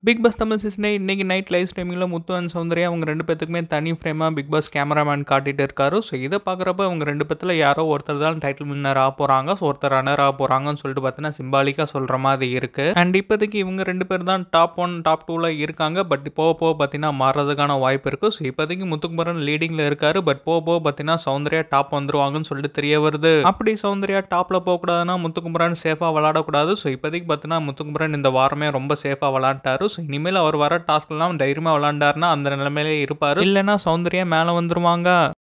big pass Tamil சீசனே இன்னைக்கு night live ஸ்ட்ரீமிங்கில் முத்து அண்ட் சௌந்தர்யா அவங்க ரெண்டு பேத்துக்குமே தனி ஃப்ரேமாக பிக் பாஸ் கேமராமேன் காட்டிட்டு இருக்காரு ஸோ இதை பார்க்குறப்ப அவங்க ரெண்டு பேத்துல யாரோ ஒருத்தர் தான் டைட்டில் வின்னர் ஆக போகிறாங்க ஸோ ஒருத்தர் ரன்னர் ஆக போகிறாங்கன்னு சொல்லிட்டு பார்த்தீங்கன்னா சிம்பாலிக்காக சொல்கிற மாதிரி இருக்குது அண்ட் இப்போதைக்கு இவங்க ரெண்டு பேர் தான் டாப் ஒன் டாப் டூவில் இருக்காங்க பட் போக போக பார்த்தீங்கன்னா மாறதுக்கான வாய்ப்பு இருக்குது ஸோ இப்போதைக்கு முத்துக்குமரன் லீடிங்கில் இருக்காரு பட் போக போக பார்த்தீங்கன்னா சௌந்தர்யா டாப் வந்துருவாங்கன்னு சொல்லிட்டு தெரிய வருது அப்படி சௌந்தர்யா டாப்பில் போகக்கூடாதுன்னா முத்துக்குமரன் சேஃபாக விளாடக்கூடாது ஸோ இப்போதைக்கு பார்த்தீங்கன்னா முத்துக்குமரன் இந்த வாரமே ரொம்ப சேஃபாக விளாண்டாரு ஸோ இனிமேல் அவர் வர டாஸ்க்லாம் தைரியமாக விளாண்டாருன்னா அந்த நிலைமையிலே இருப்பார் இல்லைன்னா சௌந்தர்யா மேலே வந்துருவாங்க